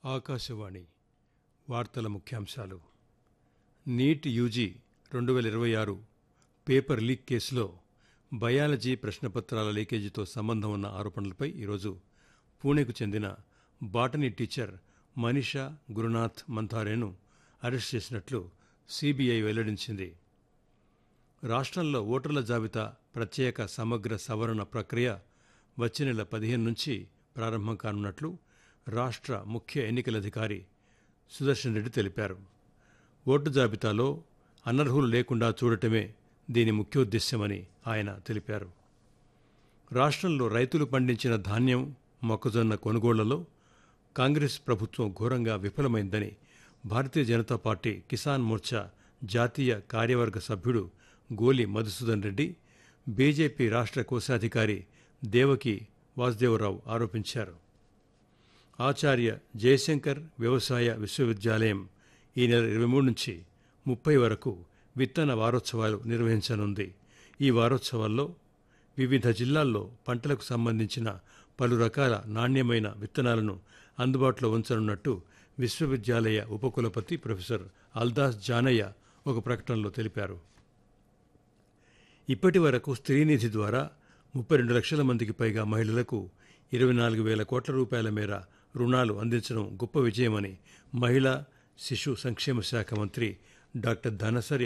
ఆకాశవాణి వార్తల ముఖ్యాంశాలు NEET UG రెండు వేల ఇరవై ఆరు పేపర్ లీక్ కేసులో బయాలజీ ప్రశ్నపత్రాల లీకేజీతో సంబంధం ఉన్న ఆరోపణలపై ఈరోజు పూణేకు చెందిన బాటనీ టీచర్ మనీషా గురునాథ్ మంథారేను అరెస్ట్ చేసినట్లు సిబిఐ వెల్లడించింది రాష్ట్రంలో ఓటర్ల జాబితా ప్రత్యేక సమగ్ర సవరణ ప్రక్రియ వచ్చే నెల పదిహేను నుంచి ప్రారంభం కానున్నట్లు రాష్ట్ర ముఖ్య ఎన్నికల అధికారి సుదర్శన్ రెడ్డి తెలిపారు ఓటు జాబితాలో అనర్హులు లేకుండా చూడటమే దీని ముఖ్యోద్దేశ్యమని ఆయన తెలిపారు రాష్ట్రంలో రైతులు పండించిన ధాన్యం మొక్కజొన్న కొనుగోళ్లలో కాంగ్రెస్ ప్రభుత్వం ఘోరంగా విఫలమైందని భారతీయ జనతా పార్టీ కిసాన్ మోర్చా జాతీయ కార్యవర్గ సభ్యుడు గోలి మధుసూదన్ రెడ్డి బీజేపీ రాష్ట్ర కోశాధికారి దేవకి వాసుదేవరావు ఆరోపించారు ఆచార్య జయశంకర్ వ్యవసాయ విశ్వవిద్యాలయం ఈ నెల ఇరవై మూడు నుంచి ముప్పై వరకు విత్తన వారోత్సవాలు నిర్వహించనుంది ఈ వారోత్సవాల్లో వివిధ జిల్లాల్లో పంటలకు సంబంధించిన పలు రకాల నాణ్యమైన విత్తనాలను అందుబాటులో ఉంచనున్నట్టు విశ్వవిద్యాలయ ఉపకులపతి ప్రొఫెసర్ అల్దాస్ జానయ్య ఒక ప్రకటనలో తెలిపారు ఇప్పటి వరకు స్త్రీనిధి ద్వారా ముప్పై రెండు లక్షల మందికి పైగా మహిళలకు ఇరవై నాలుగు వేల కోట్ల రూపాయల మేర రుణాలు అందించడం గొప్ప విజయమని మహిళా శిశు సంక్షేమ శాఖ మంత్రి డాక్టర్ ధనసరి